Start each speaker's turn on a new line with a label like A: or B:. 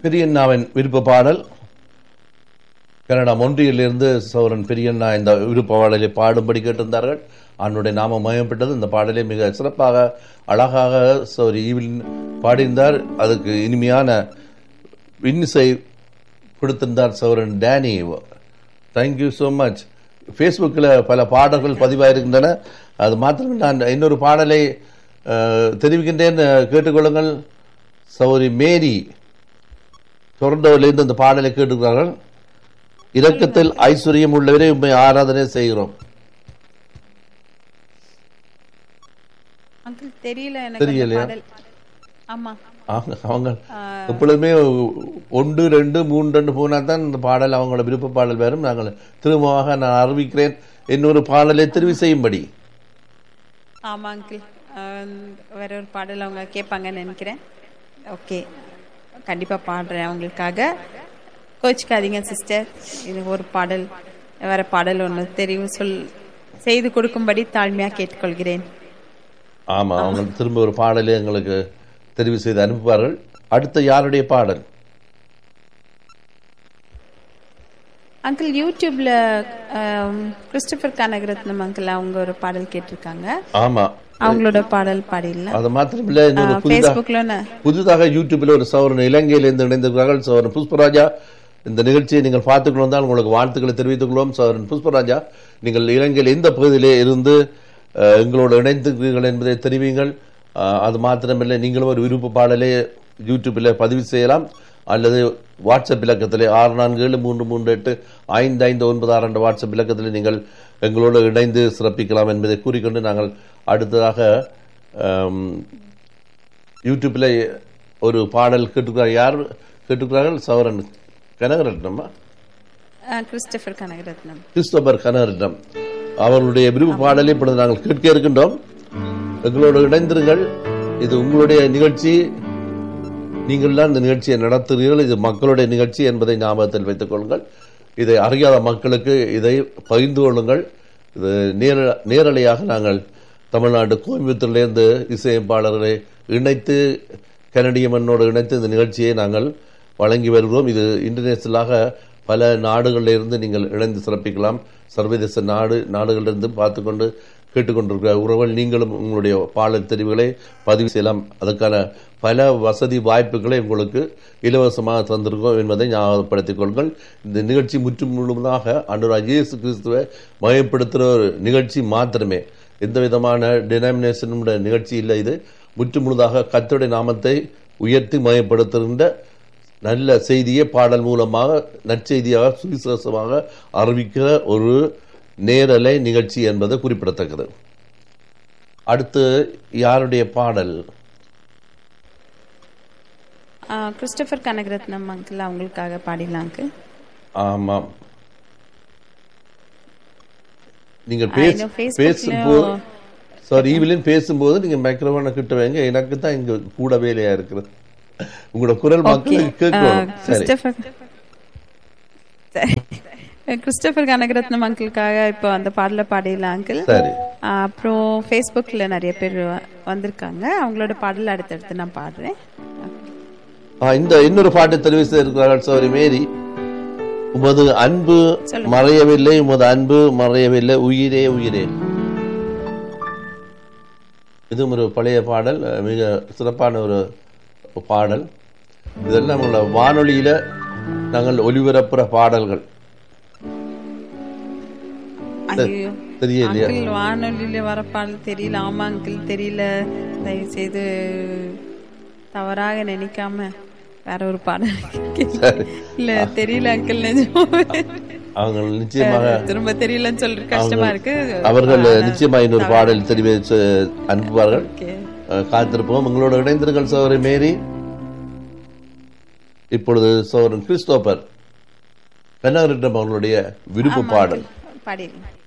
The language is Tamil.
A: பெரியண்ணாவின் விருப்ப பாடல் கனடா மொன்றியிலிருந்து சௌரன் பெரியண்ணா இந்த விருப்ப பாடலை பாடும்படி கேட்டிருந்தார்கள் அவனுடைய நாமம் மயப்பட்டது இந்த பாடலை மிக சிறப்பாக அழகாக சௌரி ஈவில் பாடியிருந்தார் அதுக்கு இனிமையான இன்னிசை கொடுத்திருந்தார் Sowran Danny thank you so much ஃபேஸ்புக்கில் பல பாடல்கள் பதிவாயிருக்கின்றன அது மாத்திரம் நான் இன்னொரு பாடலை அஹ், தெரிவிக்கின்றேன் அஹ், கேட்டுக்கொள்ளுங்கள் சௌரி மேரி டொரண்டோவிலிருந்து இந்த பாடலை கேட்டுக்கிறார்கள் இரக்கத்தில் ஐஸ்வர்யம் உள்ளவரை உண்மை ஆராதனை செய்கிறோம்
B: அங்கிள் தெரியல எனக்கு அந்த
A: தெரியலையா?
B: பாடல் ஆமா
A: அவங்க அவங்க எப்பொழுதுமே ஒன்று ரெண்டு மூன்று ரெண்டு போனா தான் இந்த பாடல் அவங்களோட விருப்ப பாடல் வரும் நாங்கள் திரும்பமாக நான் அறிவிக்கிறேன் இன்னொரு பாடலை தெரிவு செய்யும்படி
B: ஆமா அங்கிள் வேற ஒரு பாடல் அவங்க கேட்பாங்கன்னு நினைக்கிறேன் ஓகே கண்டிப்பா பாடுறேன் அவங்களுக்காக கோச்சிக்காதீங்க சிஸ்டர் இது ஒரு பாடல் வேற பாடல் ஒன்று தெரிவு சொல் செய்து கொடுக்கும்படி தாழ்மையா கேட்டுக்கொள்கிறேன்
A: ஆமா அவங்க திரும்ப ஒரு பாடலை எங்களுக்கு தெரிவு செய்து அனுப்புவார்கள் அடுத்த யாருடைய பாடல்
B: அங்கிள் யூடியூப்ல ஆம், கிறிஸ்டபர் கனகரத்னம் அங்கிள் அவங்க ஒரு பாடல் கேட்டிருக்காங்க
A: ஆமா
B: அவங்களோட பாடல் பாடிடலாம்
A: அது மாத்திரம் இல்ல இன்னொரு புதிதாக
B: ஃபேஸ்புக்ல
A: புதிதாக யூடியூப்ல ஒரு சவரன் இலங்கையிலிருந்து இணைந்திருக்கிறார்கள் சவரன் புஷ்பராஜா இந்த நிகழ்ச்சியை நீங்கள் பார்த்துக் கொண்டால் உங்களுக்கு வாழ்த்துக்களை தெரிவித்துக் கொள்வோம் சவரன் புஷ்பராஜா நீங்கள் இலங்கையில் எந்த பகுதியிலே இருந்து அஹ், எங்களோடு இணைந்திருக்கிறீர்கள் என்பதை தெரிவிங்கள் அஹ், அது மாத்திரமில்லை நீங்களும் ஒரு விருப்ப பாடலை யூடியூப்பில் பதிவு செய்யலாம் அல்லது வாட்ஸ்அப் இலக்கத்திலே ஆறு நான்கு ஏழு மூன்று மூன்று எட்டு ஐந்து ஐந்து ஒன்பது ஆறு என்ற வாட்ஸ்அப் இலக்கத்தில் நீங்கள் எங்களோடு இணைந்து சிறப்பிக்கலாம் என்பதை கூறிக்கொண்டு நாங்கள் அடுத்ததாக அம், யூடியூப்ல ஒரு பாடல் கேட்டுக்கிறார் யார் கேட்டுக்கிறார்கள் சவரன் கனகரட்னமா
B: கிறிஸ்டபர் கனகரத்னம்
A: கிறிஸ்தோபர் கனகரட்னம் அவர்களுடைய விருப்ப பாடலை இப்பொழுது நாங்கள் கேட்க இருக்கின்றோம் எங்களோடு இணைந்திருங்கள் இது உங்களுடைய நிகழ்ச்சி நீங்கள் தான் இந்த நிகழ்ச்சியை நடத்துகிறீர்கள் இது மக்களுடைய நிகழ்ச்சி என்பதை ஞாபகத்தில் வைத்துக் கொள்ளுங்கள் இதை அறியாத மக்களுக்கு இதை பகிர்ந்து கொள்ளுங்கள் இது நேர நேரலையாக நாங்கள் தமிழ்நாடு கோயம்புத்தூர்லேருந்து இசையமைப்பாளர்களை இணைத்து கனடிய மண்ணோடு இணைத்து இந்த நிகழ்ச்சியை நாங்கள் வழங்கி வருகிறோம் இது இன்டர்நேஷனலாக பல நாடுகளில் இருந்து நீங்கள் இணைந்து சிறப்பிக்கலாம் சர்வதேச நாடு நாடுகளிலிருந்து பார்த்துக்கொண்டு கேட்டுக்கொண்டிருக்கிற உறவுகள் நீங்களும் உங்களுடைய பாடல் தெரிவுகளை பதிவு செய்யலாம் அதற்கான பல வசதி வாய்ப்புகளை உங்களுக்கு இலவசமாக தந்திருக்கோம் என்பதை ஞாபகப்படுத்திக் கொள்ளுங்கள் இந்த நிகழ்ச்சி முற்றும் முழுவதாக அன்றாட இயேசு கிறிஸ்துவை மயப்படுத்துகிற ஒரு நிகழ்ச்சி மாத்திரமே எந்த விதமான டினாமினேஷனுடைய நிகழ்ச்சி இல்லை இது முற்று முழுதாக கர்த்தருடைய நாமத்தை உயர்த்தி மயப்படுத்துகின்ற நல்ல செய்தியை பாடல் மூலமாக நற்செய்தியாக சுவிசேஷமாக அறிவிக்கிற ஒரு நேரலை நிகழ்ச்சி என்பது குறிப்பிடத்தக்கது அடுத்து யாருடைய பாடல்
B: கிறிஸ்டபர் கனகரத்னம் அங்கிள் அவங்களுக்காக பாடிடலாம் அங்கிள்
A: ஆமாம் நீங்கள்
B: ஆ,
A: பேச
B: இன்னும் Facebookலயும்
A: பேசும்போது சாரி ஈவிலின் பேசும்போது நீங்க மைக்ரோஃபோனை கிட்ட வைங்க எனக்கு தான் இங்க கூட வேலையா இருக்கிறது உங்களோட குரல் மக்களுக்கு கேட்கணும் சரி
B: கிறிஸ்டபர் சரி. கிறிஸ்டபர் கனகரத்னம் அங்கிளுக்காக இப்போ அந்த பாடல பாடிடலாம் அங்கிள்
A: சரி
B: அப்புறம் ஃபேஸ்புக்கில் நிறைய பேர் வ- வந்திருக்காங்க அவங்களோட பாடல் அடுத்தடுத்து நான் பாடுறேன்
A: ஆ, இந்த இன்னொரு பாட்டு தெரிவு செய்திருக்கிறார்கள் சோரி மேரி உமது அன்பு
B: சொல்லுங்க.
A: மறையவில்லை உமது அன்பு மறையவில்லை உயிரே உயிரே இதுவும் ஒரு பழைய பாடல் அஹ், மிக சிறப்பான ஒரு பாடல் இதெல்லாம் நம்மளோட வானொலியில நாங்கள் ஒலிபரப்புற பாடல்கள்
B: ஐயோ
A: தெரியலையா
B: அங்கிள் வானொலியில வர பாடல் தெரியல ஆமா அங்கிள் தெரியல தயவு செய்து தவறாக நினைக்காம வேற ஒரு பாடல்
A: சரி.
B: இல்ல தெரியல அங்கிள் நிஜமாவே
A: அவங்க நிச்சயமாக
B: திரும்ப தெரியலன்னு சொல்றது கஷ்டமா இருக்கு
A: அவர்கள் நிச்சயமாக இன்னொரு பாடல் தெரிவித்து அனுப்புவார்கள்
B: ஓகே
A: அஹ், காத்திருப்போம் உங்களோட இணைந்திருங்கள் சோதரி மேரி இப்பொழுது சோதரன் கிறிஸ்தோபர் பெண்ணாரிடம் அவர்களுடைய விருப்ப பாடல்
B: பாடிடலாம்